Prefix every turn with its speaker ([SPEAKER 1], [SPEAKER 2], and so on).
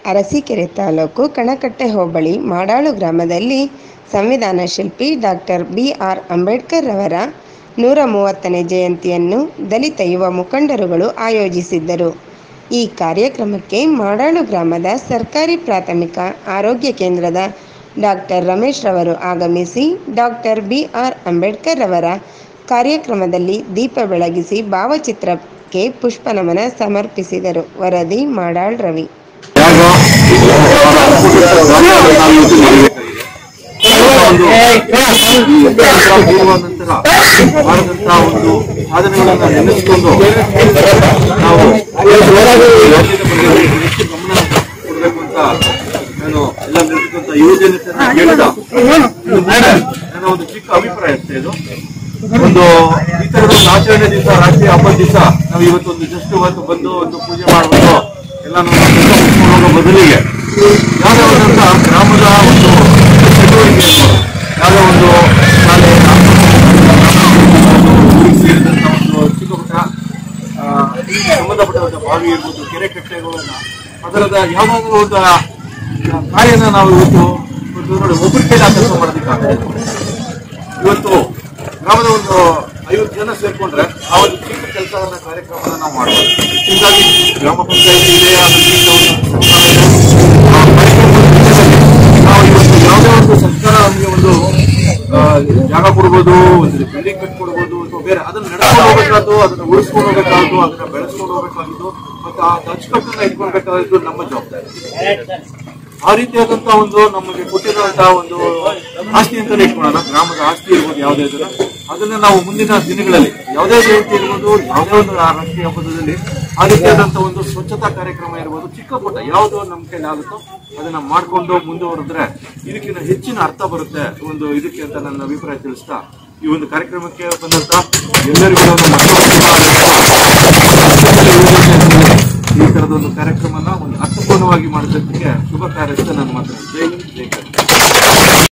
[SPEAKER 1] ಅರಸೀಕೆರೆ ತಾಲೂಕು ಕಣಕಟ್ಟೆ ಹೋಬಳಿ ಮಾಡಾಳು ಗ್ರಾಮದಲ್ಲಿ ಸಂವಿಧಾನ ಶಿಲ್ಪಿ ಡಾಕ್ಟರ್ ಬಿ ಆರ್ ಅಂಬೇಡ್ಕರ್ ರವರ ನೂರ ಮೂವತ್ತನೇ ಜಯಂತಿಯನ್ನು ದಲಿತ ಯುವ ಮುಖಂಡರುಗಳು ಆಯೋಜಿಸಿದ್ದರು ಈ ಕಾರ್ಯಕ್ರಮಕ್ಕೆ ಮಾಡಾಳು ಗ್ರಾಮದ ಸರ್ಕಾರಿ ಪ್ರಾಥಮಿಕ ಆರೋಗ್ಯ ಕೇಂದ್ರದ ಡಾಕ್ಟರ್ ರಮೇಶ್ ರವರು ಆಗಮಿಸಿ ಡಾಕ್ಟರ್ ಬಿ ಆರ್ ಅಂಬೇಡ್ಕರ್ ರವರ ಕಾರ್ಯಕ್ರಮದಲ್ಲಿ ದೀಪ ಬೆಳಗಿಸಿ ಭಾವಚಿತ್ರಕ್ಕೆ ಪುಷ್ಪನಮನ ಸಮರ್ಪಿಸಿದರು ವರದಿ ಮಾಡಾಳ್ ರವಿ
[SPEAKER 2] ಪೂರ್ವ ನಂತರ ಮಾಡಿದಂತಹ ಒಂದು ಸಾಧನೆಗಳನ್ನ ನೆನೆಸ್ಕೊಂಡು ನಾವು ರಾಜ್ಯದ ಬಗ್ಗೆ ಹೆಚ್ಚು ಗಮನ ಕೊಡಬೇಕು ಅಂತ ನಾನು ಎಲ್ಲ ನಿಂತಕ್ಕಂಥ ಯುವಜನತೆಯನ್ನ ಕೇಳಿದ ಇನ್ನು ಮೇಲೆ ನನ್ನ ಒಂದು ಚಿಕ್ಕ ಅಭಿಪ್ರಾಯ ಅಷ್ಟೇ ಇದು ಒಂದು ಈ ತರದ ಒಂದು ಆಚರಣೆ ದಿವಸ ರಾಷ್ಟ್ರೀಯ ಹಬ್ಬದ ದಿವಸ ನಾವು ಇವತ್ತು ಒಂದು ಜಸ್ಟ್ ಇವತ್ತು ಬಂದು ಒಂದು ಪೂಜೆ ಮಾಡ್ಬಿಟ್ಟು ಎಲ್ಲ ಹೋಗೋ ಬದಲಿಗೆ ಯಾವುದೇ ಒಂದಂತ ಗ್ರಾಮದ ಒಂದು ಚಟುವಟಿಕೆಯನ್ನು ಯಾವುದೋ ಒಂದು ಶಾಲೆ ಊರಿಗೆ ಸೇರಿದಂತ ಒಂದು ಚಿಕ್ಕ ಪುಟ್ಟ ಆ, ಸಂಬಂಧಪಟ್ಟಂತ ಬಾವಿ ಇರ್ಬೋದು ಕೆರೆ ಕಟ್ಟೆಗಳನ್ನ ಅದರದ ಯಾವ್ದಾದ್ರು ಒಂದು ಆ, ಕಾರ್ಯನ ನಾವು ಇವತ್ತು ಇವತ್ತು ನೋಡಿ ಒಬ್ಬರ ಕೈಲಿ ಆ ಕೆಲಸ ಮಾಡೋದಕ್ಕಾಗಲ್ಲ ಇವತ್ತು ಗ್ರಾಮದ ಒಂದು ಐವತ್ತು ಜನ ಸೇರ್ಕೊಂಡ್ರೆ ಆ ಒಂದು ಚಿಕ್ಕ ಕೆಲಸವನ್ನ ಕಾರ್ಯಕ್ರಮನ ನಾವು ಮಾಡ್ಬೋದು ಹೀಗಾಗಿ ಗ್ರಾಮ ಪಂಚಾಯತಿ ಇದೆ ಅದರಿಂದ ಒಂದು ಸರ್ಕಾರ ಇದೆ. ಆ ಕಾರ್ಯಕ್ರಮದ ಜೊತೆಯಲ್ಲಿ ನಾವು ಇವತ್ತು ಯಾವುದೇ ಒಂದು ಸರ್ಕಾರ ನಮಗೆ ಒಂದು ಆ, ಜಾಗ ಕೊಡ್ಬೋದು ಒಂದು ಬಿಲ್ಡಿಂಗ್ ಕಟ್ಕೊಡ್ಬೋದು ಅಥವಾ ಬೇರೆ ಅದನ್ನ ನಡ್ಕೊಂಡು ಹೋಗ್ಬೇಕಾದ್ದು ಅದನ್ನ ಉಳಿಸ್ಕೊಂಡು ಹೋಗ್ಬೇಕಾದ್ದು ಅದನ್ನ ಬೆಳೆಸ್ಕೊಂಡು ಹೋಗ್ಬೇಕಾಗಿದ್ದು ಮತ್ತೆ ಆ ಅಚ್ಚುಕಟ್ಟನ್ನ ಇಟ್ಕೊಳ್ಬೇಕಾದ್ದು ನಮ್ಮ ಜವಾಬ್ದಾರಿ ಆ ರೀತಿಯಾದಂತಹ ಒಂದು ನಮಗೆ ಕೊಟ್ಟಿರುವಂತಹ ಒಂದು ಆಸ್ತಿ ಅಂತಾನೆ ಇಟ್ಕೊಳ್ಳೋಣ ಗ್ರಾಮದ ಆಸ್ತಿ ಇರ್ಬೋದು ಯಾವುದೇ ಇದ್ರು ಅದನ್ನ ನಾವು ಮುಂದಿನ ದಿನಗಳಲ್ಲಿ ಯಾವುದೇ ಜಯಂತಿ ಇರ್ಬೋದು ಯಾವುದೇ ಒಂದು ರಾಷ್ಟ್ರೀಯ ಹಬ್ಬದಲ್ಲಿ ಆ ರೀತಿಯಾದಂತಹ ಒಂದು ಸ್ವಚ್ಛತಾ ಕಾರ್ಯಕ್ರಮ ಇರ್ಬೋದು ಚಿಕ್ಕ ಪುಟ್ಟ ಯಾವುದು ನಮ್ಮ ಕೈಲಿ ಆಗುತ್ತೋ ಅದನ್ನ ಮಾಡ್ಕೊಂಡು ಮುಂದುವರೆದ್ರೆ ಇದಕ್ಕಿಂತ ಹೆಚ್ಚಿನ ಅರ್ಥ ಬರುತ್ತೆ ಒಂದು ಇದಕ್ಕೆ ಅಂತ ನನ್ನ ಅಭಿಪ್ರಾಯ ತಿಳಿಸ್ತಾ ಈ ಒಂದು ಕಾರ್ಯಕ್ರಮಕ್ಕೆ ಬಂದಂತ ಎಲ್ಲರಿಗೂ ನಾನು ಮತ್ತೊಮ್ಮೆ ಈ ತರದ ಒಂದು ಕಾರ್ಯಕ್ರಮನ ಒಂದು ಅರ್ಥಪೂರ್ಣವಾಗಿ ಮಾಡೋದಕ್ಕೆ ಶುಭ ಕಾರ್ಯಕ್ಕೆ ನಾನು ಮಾತಾಡ್ತೀನಿ ಜೈ ಹಿಂದ್